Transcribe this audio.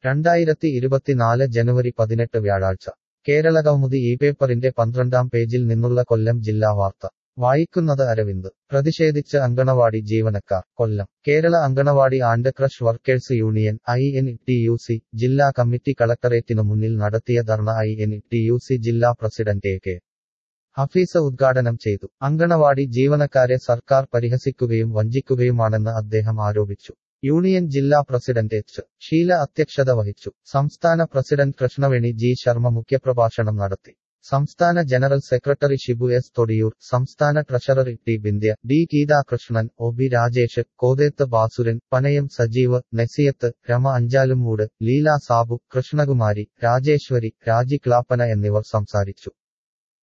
രണ്ടായിരത്തി ഇരുപത്തിനാല് ജനുവരി പതിനെട്ട് വ്യാഴാഴ്ച കേരള കൗമുദി ഈ പേപ്പറിന്റെ പന്ത്രണ്ടാം പേജിൽ നിന്നുള്ള കൊല്ലം ജില്ലാ വാർത്ത വായിക്കുന്നത് അരവിന്ദ് പ്രതിഷേധിച്ച് അങ്കണവാടി ജീവനക്കാർ Kollam Kerala anganwadi and creche workers union I N T U C ജില്ലാ കമ്മിറ്റി കളക്ടറേറ്റിനു മുന്നിൽ നടത്തിയ dharna I N T U C ജില്ലാ പ്രസിഡന്റ് എ കെ ഹഫീസ് ഉദ്ഘാടനം ചെയ്തു അങ്കണവാടി ജീവനക്കാരെ സർക്കാർ പരിഹസിക്കുകയും വഞ്ചിക്കുകയുമാണെന്ന് അദ്ദേഹം ആരോപിച്ചു യൂണിയൻ ജില്ലാ പ്രസിഡന്റ് എച്ച് ഷീല അധ്യക്ഷത വഹിച്ചു സംസ്ഥാന പ്രസിഡന്റ് കൃഷ്ണവേണി ജി ശർമ്മ മുഖ്യപ്രഭാഷണം നടത്തി സംസ്ഥാന general secretary Shibu S Thodiyoor സംസ്ഥാന treasurer T Bindya D Geethakrishnan O B Rajesh Kotheth Basuran Panayam Sajeev Nesiyath Rama Anchalumoodu Leela Sabu Krishnakumari Rajeswari Raji Clappana എന്നിവർ സംസാരിച്ചു